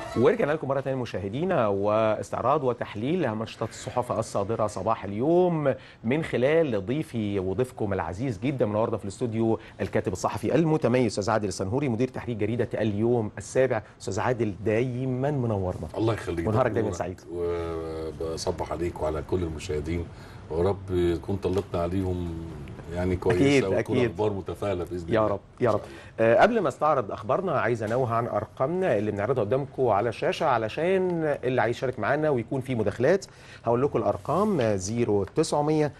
ورجعنا لكم مره ثانيه مشاهدينا واستعراض وتحليل منشطات الصحف الصادره صباح اليوم من خلال ضيفي وضيفكم العزيز جدا منورنا في الاستوديو الكاتب الصحفي المتميز استاذ عادل السنهوري مدير تحرير جريده اليوم السابع استاذ عادل دايما منورنا الله يخليك ونهارك دايما سعيد وبصبح عليك وعلى كل المشاهدين ورب يكون طلقنا عليهم يعني أكيد، كويسه وتكون أكيد. اخبار متفائله باذن يا الله رب يا رب آه، قبل ما استعرض اخبارنا عايز انوه عن ارقامنا اللي بنعرضها قدامكم على الشاشه علشان اللي عايز يشارك معانا ويكون في مداخلات هقول لكم الارقام آه، 0900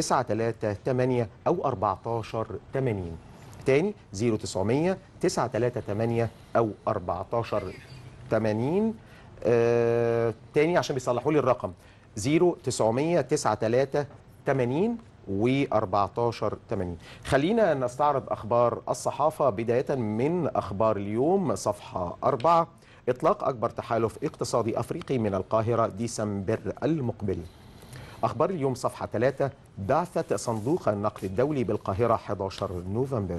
938 او 14 80 تاني 0900 938 او 14 80 آه تاني عشان بيصلحوا لي الرقم 0900 93 80 و14 80 خلينا نستعرض اخبار الصحافه بدايه من اخبار اليوم صفحه 4 اطلاق اكبر تحالف اقتصادي افريقي من القاهره ديسمبر المقبل اخبار اليوم صفحه 3 بعثه صندوق النقد الدولي بالقاهره 11 نوفمبر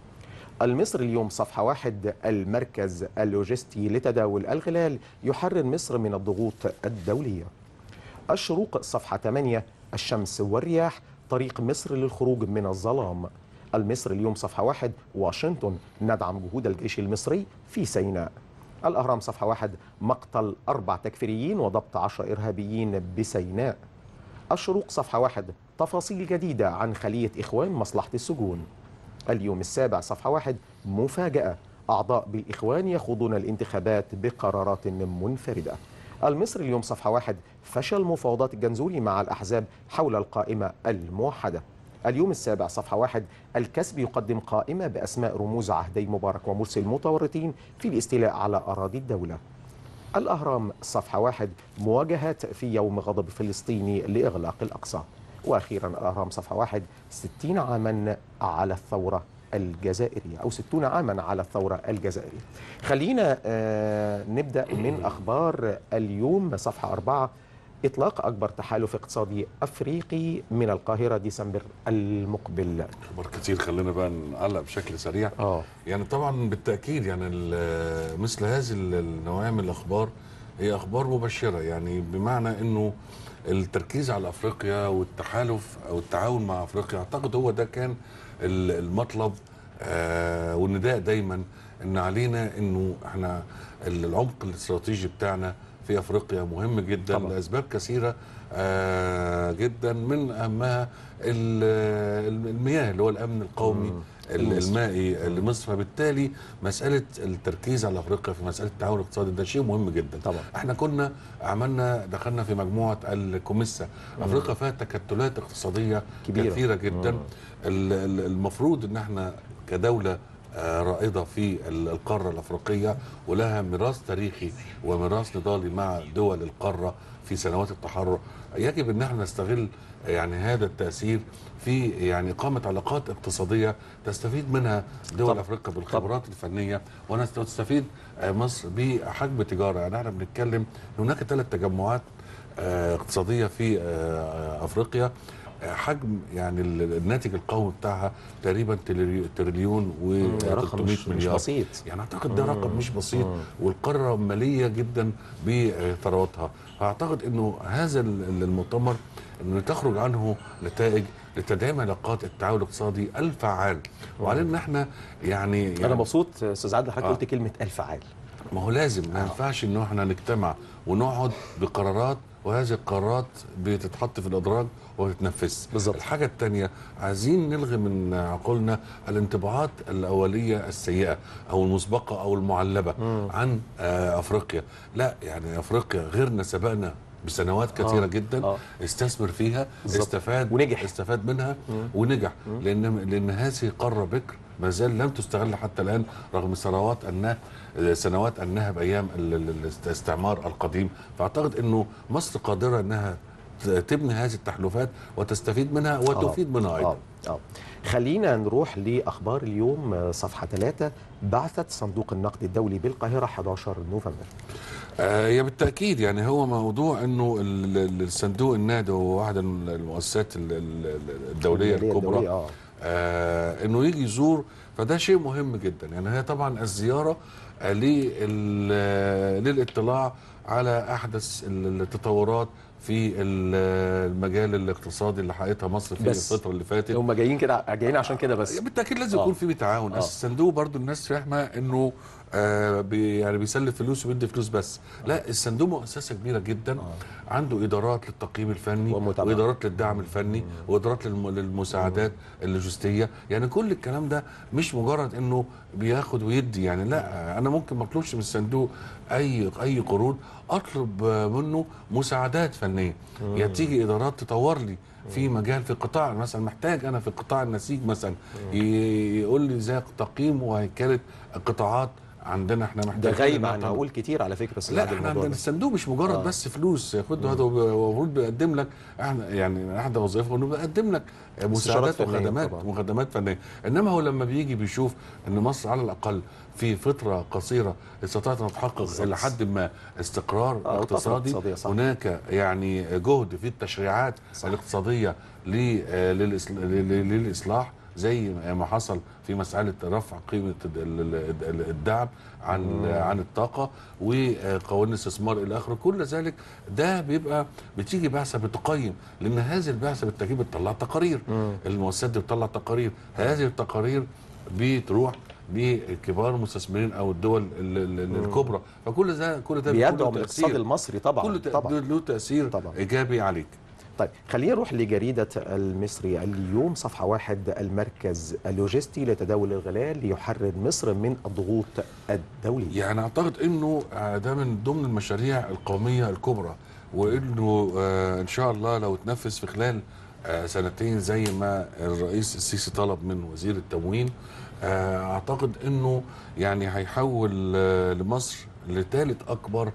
المصري اليوم صفحة واحد المركز اللوجستي لتداول الغلال يحرر مصر من الضغوط الدولية الشروق صفحة 8 الشمس والرياح طريق مصر للخروج من الظلام المصري اليوم صفحة واحد واشنطن ندعم جهود الجيش المصري في سيناء الأهرام صفحة واحد مقتل أربع تكفيريين وضبط عشر إرهابيين بسيناء الشروق صفحة واحد تفاصيل جديدة عن خلية إخوان مصلحة السجون اليوم السابع صفحة واحد مفاجأة أعضاء بالإخوان يخوضون الانتخابات بقرارات منفردة المصري اليوم صفحة واحد فشل مفاوضات الجنزوري مع الأحزاب حول القائمة الموحدة اليوم السابع صفحة واحد الكسب يقدم قائمة بأسماء رموز عهدي مبارك ومرسي المتورطين في الاستيلاء على أراضي الدولة الأهرام صفحة واحد مواجهات في يوم غضب فلسطيني لإغلاق الأقصى وأخيرا الأهرام صفحة واحد ستين عاما على الثورة الجزائرية أو ستون عاما على الثورة الجزائرية خلينا آه نبدأ من أخبار اليوم صفحة أربعة إطلاق أكبر تحالف اقتصادي أفريقي من القاهرة ديسمبر المقبل اخبار كتير خلينا بقى نعلق بشكل سريع آه يعني طبعا بالتاكيد يعني ال- مثل هذه ال- النوعيه من الاخبار هي اخبار مبشره يعني بمعنى انه التركيز على افريقيا والتحالف او التعاون مع افريقيا اعتقد هو ده كان ال- المطلب آه والنداء دايما ان علينا انه احنا العمق الاستراتيجي بتاعنا في افريقيا مهم جدا طبعا. لاسباب كثيره آه جدا من اهمها ال- المياه اللي هو الامن القومي مم. ال- لمصر. المائي لمصر فبالتالي مساله التركيز على افريقيا في مساله التعاون الاقتصادي ده شيء مهم جدا طبعا. احنا كنا عملنا دخلنا في مجموعه الكوميسا افريقيا فيها تكتلات اقتصاديه كبيرة. كثيره جدا مم. ال- ال- المفروض ان احنا كدوله آه، رائده في ال- القاره الافريقيه ولها ميراث تاريخي وميراث نضالي مع دول القاره في سنوات التحرر يجب ان احنا نستغل يعني هذا التاثير في يعني اقامه علاقات اقتصاديه تستفيد منها دول طبعا. افريقيا بالخبرات الفنيه وتستفيد آه، مصر بحجم تجاره يعني احنا بنتكلم هناك ثلاث تجمعات آه، اقتصاديه في آه، افريقيا آه، حجم يعني ال- الناتج القومي بتاعها تقريبا تريليون- تريليون و رقم 300 مش, مش مليار بسيط يعني اعتقد ده رقم مش بسيط مم. والقاره ماليه جدا بثرواتها فاعتقد انه هذا ال- ال- المؤتمر انه تخرج عنه نتائج لتدعيم علاقات التعاون الاقتصادي الفعال وعلينا ان احنا يعني, يعني أنا مبسوط أستاذ عادل حضرتك آه. قلت كلمة الفعال ما هو لازم ما ينفعش ان احنا نجتمع ونقعد بقرارات وهذه القرارات بتتحط في الادراج وتتنفذ بالظبط. الحاجه الثانيه عايزين نلغي من عقولنا الانطباعات الاوليه السيئه او المسبقه او المعلبه عن آه، افريقيا لا يعني افريقيا غيرنا سبقنا بسنوات كثيره آه. جدا آه. استثمر فيها بالظبط. استفاد ونجح. استفاد منها ونجح لان لان هذه قاره بكر ما زال لم تستغل حتى الان رغم سنوات النهب سنوات النهب ايام ال- ال- الاستعمار القديم فاعتقد انه مصر قادره انها ت- تبني هذه التحالفات وتستفيد منها وتفيد منها ايضا آه. آه. خلينا نروح لأخبار اليوم آه، صفحة 3 بعثت صندوق النقد الدولي بالقاهرة 11 نوفمبر آه، هي بالتاكيد يعني هو موضوع انه ال- ال- الصندوق النقد هو واحد المؤسسات ال- ال- الدوليه الدولية الكبرى آه. آه انه يجي يزور فده شيء مهم جدا يعني هي طبعا الزياره آه، لل- للاطلاع على احدث التطورات في ال- المجال الاقتصادي اللي حققتها مصر في بس الفتره اللي فاتت هم جايين كده جايين عشان كده بس بالتاكيد لازم آه. يكون في تعاون آه. آه. الصندوق برضو الناس فاهمه انه آه بي يعني بيسلف فلوس وبيدي فلوس بس لا الصندوق مؤسسه كبيره جدا آه. عنده ادارات للتقييم الفني ومتابعة. وادارات للدعم الفني وادارات للم- للمساعدات اللوجستيه يعني كل الكلام ده مش مجرد انه بياخد ويدي يعني لا انا ممكن ما اطلبش من الصندوق اي اي قروض اطلب منه مساعدات فنيه يعني تيجي ادارات تطور لي في مجال في قطاع مثلا محتاج انا في قطاع النسيج مثلا ي- يقول لي ازاي تقييم وهيكله قطاعات عندنا احنا ده محتاجين غايب إنها عن تطور. عقول كتير على فكره لا السنة دي احنا الموضوع عندنا ده. الصندوق مش مجرد آه. آه. بس فلوس خد هذا المفروض بيقدم لك احنا يعني احدى وظائفه انه بيقدم لك مساعدات فنية وخدمات طبعاً. وخدمات فنيه انما هو لما بيجي بيشوف ان مصر على الاقل في فتره قصيره استطاعت ان تحقق بالظبط. الى حد ما استقرار آه، وطفرة اقتصادي اقتصادية، صح. هناك يعني جهد في التشريعات صح. الاقتصاديه ل- آه، للإصل- لل- للاصلاح زي ما حصل في مساله رفع قيمه ال- ال- ال- الدعم عن عن الطاقه وقوانين الاستثمار الى اخره كل ذلك ده بيبقى بتيجي بعثه بتقيم لان هذه البعثه بالتاكيد بتطلع تقارير مم. المؤسسات دي بتطلع تقارير هذه التقارير بتروح لكبار المستثمرين او الدول ال- ال- ال- الكبرى فكل ده كل ده بيكون له بيدعم الاقتصاد تأثير. المصري طبعا كل طبعا ده له تاثير طبعاً. ايجابي عليك طيب خلينا نروح لجريدة المصري اليوم صفحة واحد المركز اللوجستي لتداول الغلاء ليحرر مصر من الضغوط الدولية يعني اعتقد انه آه، ده من ضمن المشاريع القوميه الكبرى وانه آه، ان شاء الله لو اتنفذ في خلال آه، سنتين زي ما الرئيس السيسي طلب من وزير التموين آه، اعتقد انه يعني هيحول آه، لمصر لثالث اكبر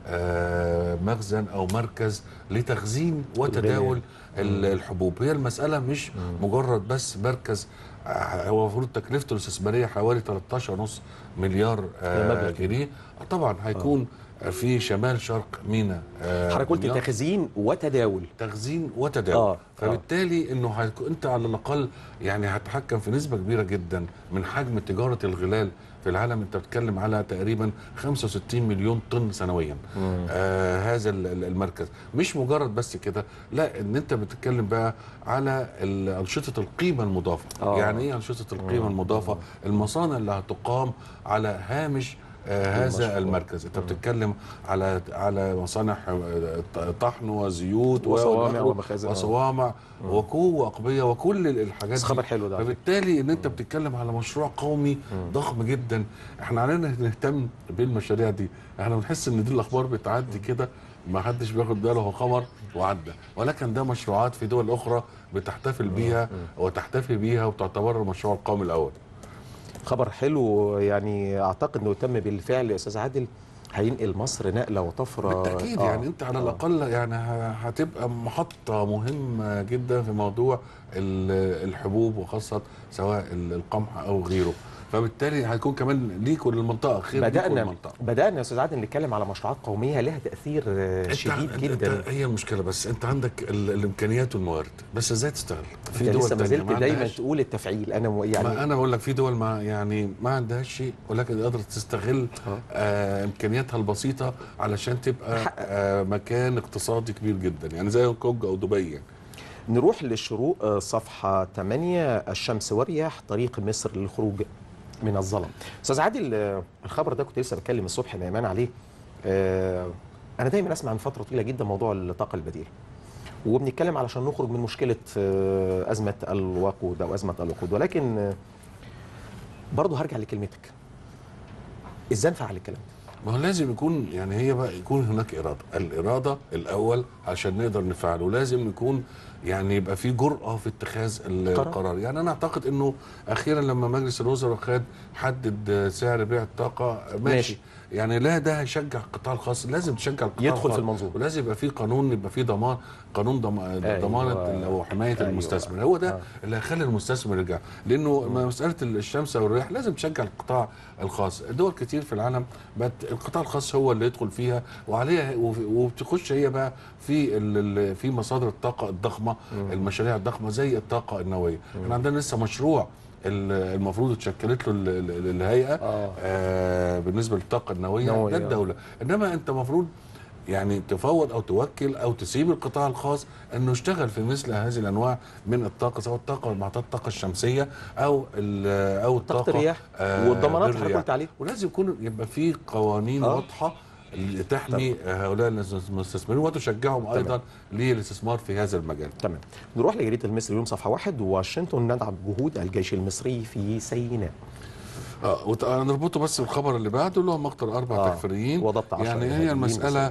آه، مخزن او مركز لتخزين وتداول ال- الحبوب هي المساله مش مجرد بس مركز آه، هو المفروض تكلفته الاستثماريه حوالي 13.5 مليار آه، مبلغ كبير. جنيه آه، طبعا هيكون في شمال شرق مينا آه، حضرتك قلت دمياط. تخزين وتداول تخزين وتداول آه، آه. فبالتالي انه هيكون انت على الاقل يعني هتحكم في نسبه كبيره جدا من حجم تجاره الغلال في العالم انت بتتكلم على تقريبا 65 مليون طن سنويا آه هذا ال- ال- المركز مش مجرد بس كده لا ان انت بتتكلم بقى على ال- انشطه القيمه المضافه آه. آه. يعني ايه انشطه القيمه المضافه المصانع اللي هتقام على هامش آه المشروع. هذا المركز انت بتتكلم على على مصانع آه، طحن وزيوت وصوامع وآخره، ومخازن. وصوامع وقوه واقبيه وكل الحاجات بس دي خبر حلو ده على فكرة. فبالتالي ان انت بتتكلم على مشروع قومي ضخم جدا احنا علينا نهتم بالمشاريع دي احنا بنحس ان دي الاخبار بتعدي كده ما حدش بياخد باله هو خبر وعدى ولكن ده مشروعات في دول اخرى بتحتفل بيها وتحتفي بيها وتعتبر المشروع القومي الاول خبر حلو يعني اعتقد انه تم بالفعل يا استاذ عادل هينقل مصر نقله وطفره بالتاكيد آه، يعني انت على آه. الاقل يعني ه- هتبقى محطه مهمه جدا في موضوع ال- الحبوب وخاصه سواء ال- القمح او غيره فبالتالي هيكون كمان ليك وللمنطقه خير ليك بدانا وللمنطقه بدانا يا استاذ عادل نتكلم على مشروعات قوميه لها تاثير آه، انت شديد انت جدا انت هي المشكله بس انت عندك ال- الامكانيات والموارد بس ازاي تشتغل في لسه ما تانية زلت ما دايما عندهاش- تقول التفعيل انا م- يعني ما انا بقول لك في دول ما يعني ما عندهاش شيء ولكن قادره تستغل آه. آه امكانياتها البسيطه علشان تبقى حقق. آه مكان اقتصادي كبير جدا يعني زي هونج كونج او دبي يعني نروح للشروق آه، صفحة 8 الشمس والرياح طريق مصر للخروج من الظلم أستاذ عادل آه، الخبر ده كنت لسه بتكلم الصبح مع إيمان عليه آه، أنا دايما أسمع من فترة طويلة جدا موضوع الطاقة البديلة وبنتكلم علشان نخرج من مشكلة آه، أزمة الوقود أو أزمة الوقود ولكن آه، برضه هرجع لكلمتك إزاي نفعل الكلام ده؟ ما هو لازم يكون يعني هي بقى يكون هناك اراده الاراده الاول عشان نقدر نفعل ولازم يكون يعني يبقى في جرأه في اتخاذ ال- قرار. القرار يعني انا اعتقد انه اخيرا لما مجلس الوزراء خد حدد سعر بيع الطاقه ماشي, ماشي. ماشي. يعني لا ده هيشجع القطاع الخاص لازم تشجع القطاع يدخل في الخاص. المنظومة. ولازم يبقى في قانون يبقى في ضمان قانون ضم- أيوة. ضمانه او حمايه أيوة. المستثمر هو ده آه. اللي هيخلي المستثمر يرجع لانه مساله الشمس او الرياح لازم تشجع القطاع الخاص دول كتير في العالم بقت القطاع الخاص هو اللي يدخل فيها وعليها وف- وبتخش هي بقى في ال- ال- في مصادر الطاقه الضخمه المشاريع الضخمه زي الطاقه النوويه احنا عندنا لسه مشروع ال- المفروض اتشكلت له ال- ال- الهيئه آه. آه بالنسبه للطاقه النوويه نووية. ده الدوله انما انت المفروض يعني تفوض او توكل او تسيب القطاع الخاص انه يشتغل في مثل هذه الانواع من الطاقه سواء الطاقه محطات الطاقه الشمسيه او ال- او طاقة الطاقه الرياح آه، والضمانات اللي حضرتك بالرياح. قلت عليها ولازم يكون يبقى في قوانين آه. واضحه اللي تحمي هؤلاء المستثمرين وتشجعهم ايضا للاستثمار في هذا المجال تمام نروح لجريده المصري اليوم صفحه واحد واشنطن ندعم جهود الجيش المصري في سيناء اه وت- نربطه بس بالخبر اللي بعده اللي هو مقتل اربع آه، تكفيريين وضبط عشرة يعني إرهابيين هي المساله بسيناء.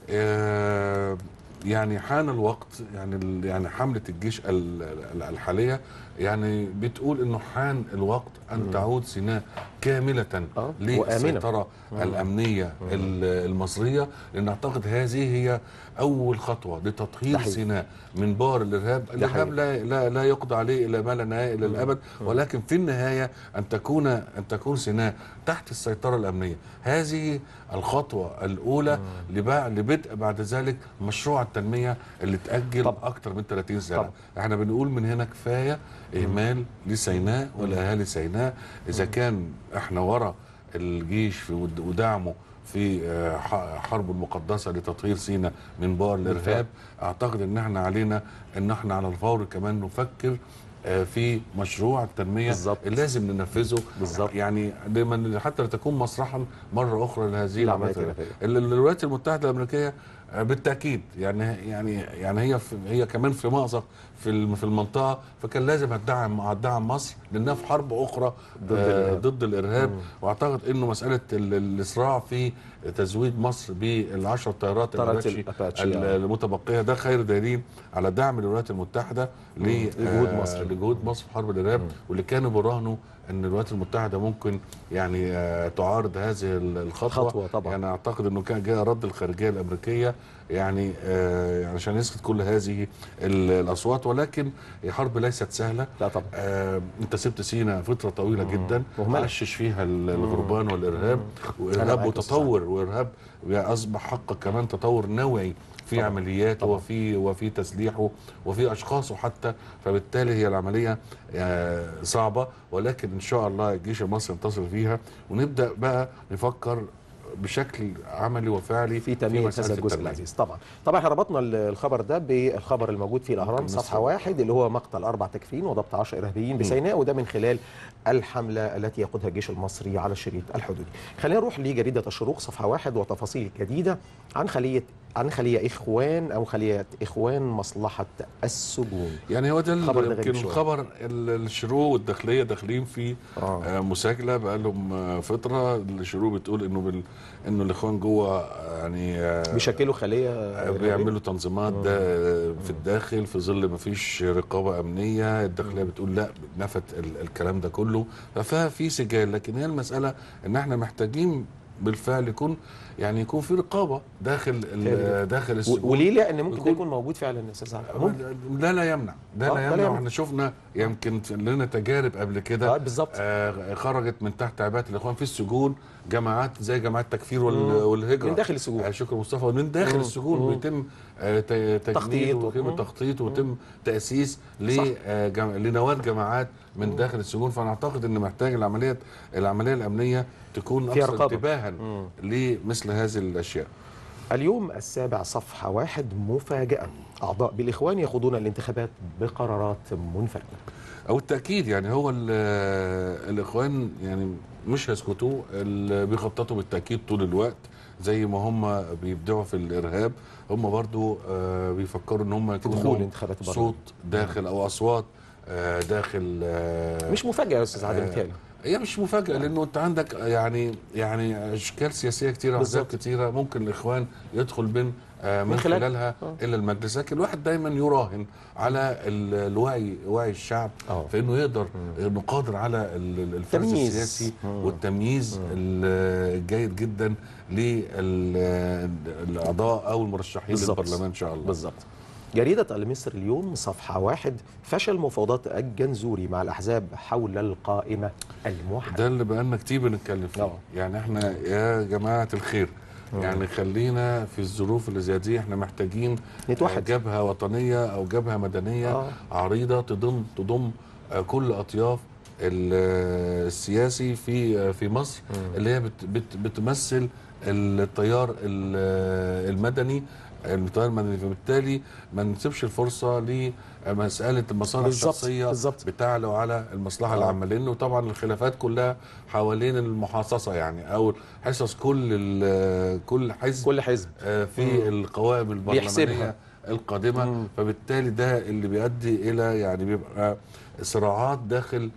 آه يعني حان الوقت يعني ال- يعني حمله الجيش ال- ال- الحاليه يعني بتقول انه حان الوقت ان تعود سيناء كامله آه، للسيطره الامنيه ال- المصريه لان اعتقد هذه هي اول خطوه ده لتطهير حقيقي. سيناء من بار الارهاب الارهاب لا لا لا يقضى عليه الى ما لا نهايه الى الابد ولكن في النهايه ان تكون ان تكون سيناء تحت السيطره الامنيه هذه الخطوه الاولى لبع- لبدء بعد ذلك مشروع التنميه اللي تاجل طبعا. اكثر من 30 سنه طبعا. احنا بنقول من هنا كفايه اهمال لسيناء ولاهالي سيناء اذا كان احنا ورا الجيش في ود- ودعمه في آه، ح- حرب المقدسه لتطهير سيناء من بار الارهاب اعتقد ان احنا علينا ان احنا على الفور كمان نفكر آه، في مشروع التنميه بالظبط. اللي لازم ننفذه بالظبط. يعني لمن حتى لتكون مسرحا مره اخرى لهذه العمليات العمليات الإرهابية. ال- الولايات المتحده الامريكيه آه، بالتاكيد يعني يعني يعني هي في هي كمان في مأزق في الم- في المنطقه فكان لازم هتدعم هتدعم مصر لانها في حرب اخرى ضد آه، الإرهاب. ضد الارهاب واعتقد انه مساله ال- الاسراع في تزويد مصر بالعشر طيارات طيارات الأباتشي الأباتشي، ال- آه. المتبقيه ده خير دليل على دعم الولايات المتحده ل- لجهود آه، مصر. لجهود مصر في حرب الارهاب واللي كانوا بيراهنوا ان الولايات المتحده ممكن يعني آه، تعارض هذه ال- الخطوه خطوة طبعا. يعني اعتقد انه كان جاء رد الخارجيه الامريكيه يعني آه، يعني عشان يسكت كل هذه ال- الاصوات ولكن الحرب ليست سهله لا طبعا آه، انت سبت سينا فتره طويله جدا مهملة. عشش فيها ال- الغربان والارهاب أنا وارهاب معاك يا أستاذ وتطور وارهاب اصبح حقق كمان تطور نوعي في طبعا. عملياته طبعا. وفي وفي تسليحه وفي اشخاصه حتى فبالتالي هي العمليه آه، صعبه ولكن ان شاء الله الجيش المصري ينتصر فيها ونبدا بقى نفكر بشكل عملي وفعلي في تنميه مسألة هذا الجزء التنمية. العزيز طبعا طبعا احنا ربطنا ال- الخبر ده بالخبر الموجود في الاهرام ممكن صفحه نسمع. واحد اللي هو مقتل اربع تكفيرين وضبط 10 ارهابيين بسيناء وده من خلال الحمله التي يقودها الجيش المصري على الشريط الحدودي خلينا نروح لجريده الشروق صفحه واحد وتفاصيل جديده عن خليه عن خليه اخوان او خليه اخوان مصلحه السجون يعني هو ده ال- الخبر ده غريب يمكن شوية. الخبر ال- الشروق والداخليه داخلين في آه. آه مساجله بقى لهم آه فتره الشروق بتقول انه بال انه الاخوان جوه آه، يعني آه بيشكلوا خليه آه، إرهابية؟ بيعملوا تنظيمات ده آه، في الداخل في ظل ما فيش رقابه امنيه الداخليه بتقول لا نفت ال- الكلام ده كله ففي سجال لكن هي المساله ان احنا محتاجين بالفعل يكون يعني يكون في رقابه داخل ال- داخل و- السجون وليه لان ممكن ده يكون- يكون موجود فعلا يا استاذ عبد ممكن لا لا يمنع ده آه، ده لا لا يمنع يمنع. واحنا شفنا يمكن لنا تجارب قبل كده آه، بالظبط. آه خرجت من تحت عباءه الاخوان في السجون جماعات زي جماعات التكفير وال- والهجره من داخل السجون. آه شكرا مصطفى من داخل مم. السجون مم. بيتم آه ت- تجنيد تخطيط. ويتم مم. تخطيط ويتم تاسيس ل صح. آه، جم- لنواه جماعات من داخل السجون فانا اعتقد ان محتاج العمليه العمليه الامنيه تكون فيها اكثر رقابة. انتباها مم. لمثل هذه الاشياء اليوم السابع صفحة واحد مفاجأة أعضاء بالإخوان يخوضون الانتخابات بقرارات منفردة او التاكيد يعني هو ال- الاخوان يعني مش هيسكتوا ال- بيخططوا بالتاكيد طول الوقت زي ما هم بيبدعوا في الارهاب هم برضو آه، بيفكروا ان هم يكون دخول لهم الانتخابات برضو. صوت داخل او اصوات آه، داخل آه، مش مفاجأة يا أستاذ عادل متهيألي هي مش مفاجاه لانه انت عندك يعني يعني اشكال سياسيه كتيره واحزاب بالظبط. كتيره ممكن الاخوان يدخل من آه، من من خلال- خلالها آه. الى المجلس لكن الواحد دايما يراهن على ال- الوعي وعي الشعب آه. فانه يقدر انه قادر على ال- ال- الفرز تمييز. السياسي مم. والتمييز ال- الجيد جدا للاعضاء او المرشحين بالظبط. للبرلمان ان شاء الله بالظبط جريدة المصر اليوم صفحة واحد فشل مفاوضات الجنزوري مع الأحزاب حول القائمة الموحدة ده اللي بقالنا كتير بنتكلم فيه آه. يعني احنا يا جماعه الخير يعني خلينا في الظروف اللي زي دي احنا محتاجين نتوحد. آه، جبهه وطنيه او جبهه مدنيه آه. عريضه تضم تضم آه، كل اطياف ال- السياسي في في مصر اللي هي بت بت بتمثل التيار ال- المدني التيار المدني فبالتالي ما نسيبش الفرصه لمساله المصالح بالظبط، الشخصيه بالظبط. بتعلو على المصلحه آه. العامه لانه طبعا الخلافات كلها حوالين المحاصصه يعني او حصص كل ال- كل حزب كل حزب آه، في القوائم البرلمانيه بيحسبها. القادمه مم. فبالتالي ده اللي بيؤدي الى يعني بيبقى صراعات داخل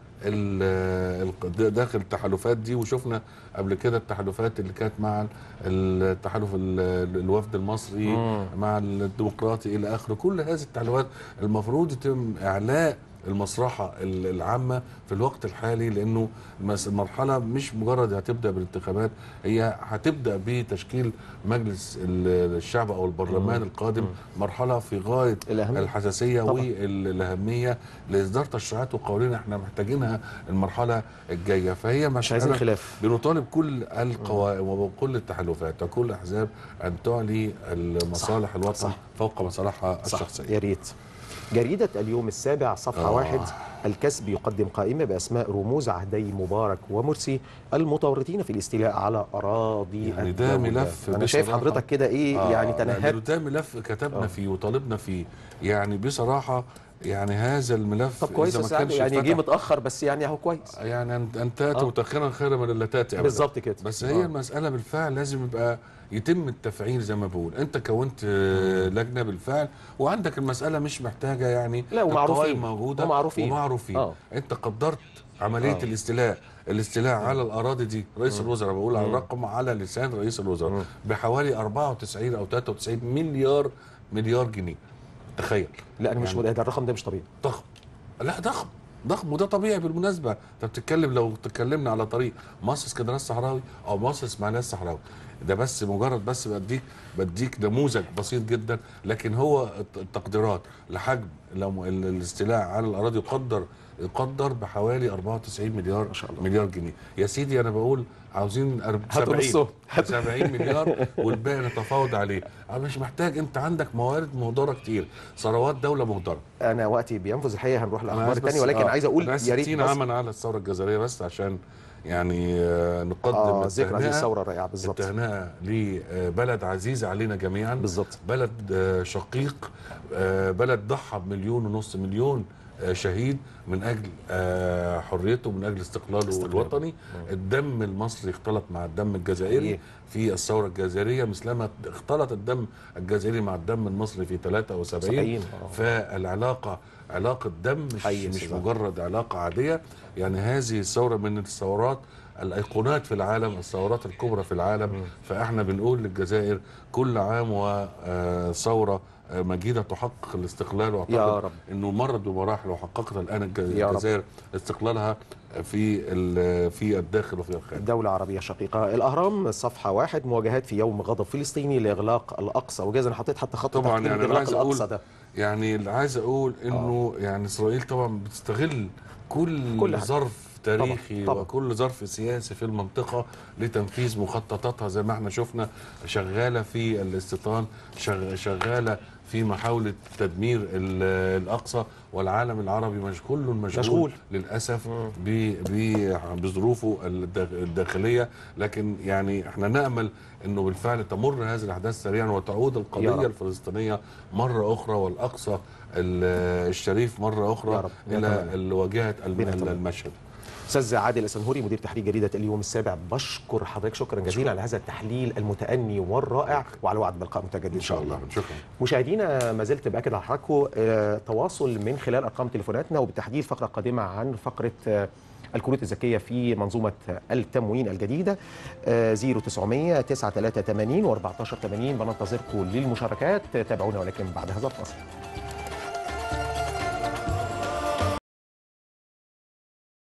ال- ال- داخل التحالفات دي وشفنا قبل كده التحالفات اللي كانت مع التحالف ال- الوفد المصري مم. مع الديمقراطي الى اخره كل هذه التحالفات المفروض يتم اعلاء المصلحه ال- العامه في الوقت الحالي لانه المس- المرحله مش مجرد هتبدا بالانتخابات هي هتبدا بتشكيل مجلس ال- الشعب او البرلمان القادم مرحله في غايه الأهمية. الحساسيه طبعا. والاهميه لاصدار تشريعات وقوانين احنا محتاجينها المرحله الجايه فهي مش عايزين مسألة خلاف بنطالب كل القوائم وكل التحالفات وكل الاحزاب ان تعلي المصالح الوطن صح. فوق مصالحها صح الشخصيه يا ريت جريدة اليوم السابع صفحة آه. واحد الكسب يقدم قائمة بأسماء رموز عهدي مبارك ومرسي المتورطين في الاستيلاء على أراضي يعني ده الدولة. ملف أنا شايف بصراحة. حضرتك كده إيه آه، يعني لأنه تنهدت ده ملف كتبنا آه. فيه وطالبنا فيه يعني بصراحه يعني هذا الملف طب كويس إذا يا ما سعد كانش يعني جه اتفتح- متأخر بس يعني أهو كويس يعني ان أن تاتي آه. متاخرا خيرا من اللا تاتي أبداً. بالظبط كده بس هي آه. المساله بالفعل لازم يبقى يتم التفعيل زي ما بقول انت كونت آه، لجنه بالفعل وعندك المساله مش محتاجه يعني لا، ومعروفين. القوائم موجوده ومعروفين. ومعروفين آه. انت قدرت عمليه آه. الاستيلاء الاستيلاء على الاراضي دي رئيس الوزراء بقول على الرقم على لسان رئيس الوزراء بحوالي 94 او 93 مليار مليار جنيه تخيل لا أنا مش يعني- مد- ده الرقم ده مش طبيعي ضخم لا ضخم ضخم وده طبيعي بالمناسبه انت بتتكلم لو تكلمنا على طريق مصر اسكندريه الصحراوي او مصر اسماعيليه الصحراوي ده بس مجرد بس بديك بديك نموذج بسيط جدا لكن هو الت- التقديرات لحجم لو ال- الاستيلاء على الاراضي يقدر يقدر بحوالي 94 مليار ما شاء الله. مليار جنيه يا سيدي انا بقول عاوزين أرب- هاتوا 70 نصهم. 70 مليار والباقي نتفاوض عليه انا مش محتاج انت عندك موارد مهدره كتير ثروات دوله مهدره أنا وقتي بينفذ الحقيقة هنروح أنا للأخبار عايز الثانية بس- ولكن آه، عايز أقول أنا عايز يا ريت 60 بس- عاما على الثوره الجزائريه بس عشان يعني آه، نقدم آه ذكرى هذه التهنئة- الثورة الرائعة بالظبط التهنئه لبلد عزيز علينا جميعا بالظبط بلد آه، شقيق آه، بلد ضحى بمليون ونص مليون آه، شهيد من اجل آه، حريته من اجل استقلاله استقلاله. الوطني الدم المصري اختلط مع الدم الجزائري حقيقي. في الثوره الجزائريه مثلما اختلط الدم الجزائري مع الدم المصري في 73 70 آه. فالعلاقه علاقه دم مش حقيقي مش سيدي. مجرد علاقه عاديه يعني هذه الثوره من الثورات الايقونات في العالم الثورات الكبرى في العالم فاحنا بنقول للجزائر كل عام وثوره مجيده تحقق الاستقلال واعتقد يا رب. انه مرت بمراحل وحققت الان الج- يا رب. الجزائر استقلالها في ال- في الداخل وفي الخارج دولة عربية شقيقة الأهرام صفحة واحد مواجهات في يوم غضب فلسطيني لإغلاق الأقصى وجاز أنا حطيت حتى خط طبعا تحت يعني انا إغلاق عايز اقول الأقصى ده يعني اللي عايز اقول انه يعني اسرائيل طبعا بتستغل كل, كل حاجة. ظرف تاريخي طبعاً. وكل ظرف سياسي في المنطقه لتنفيذ مخططاتها زي ما احنا شفنا شغاله في الاستيطان شغ- شغاله في محاوله تدمير ال- الاقصى والعالم العربي مش كله مشغول, مشغول. للاسف ب- ب- بظروفه الدا- الداخليه لكن يعني احنا نامل انه بالفعل تمر هذه الاحداث سريعا وتعود يا القضيه رب. الفلسطينيه مره اخرى والاقصى ال- الشريف مره يا اخرى رب. الى نتمنى. ال- واجهه الم- بنتمنى. المشهد أستاذ عادل السنهوري مدير تحرير جريدة اليوم السابع بشكر حضرتك شكرا جزيلا على هذا التحليل المتأني والرائع وعلى وعد بلقاء متجدد ان شاء الله شكرا مشاهدينا ما زلت باكد على حضراتكم آه، تواصل من خلال ارقام تليفوناتنا وبالتحديد فقره قادمه عن فقره آه، الكروت الذكيه في منظومه التموين الجديده آه، 0900 938 و1480 بننتظركم للمشاركات تابعونا ولكن بعد هذا الفاصل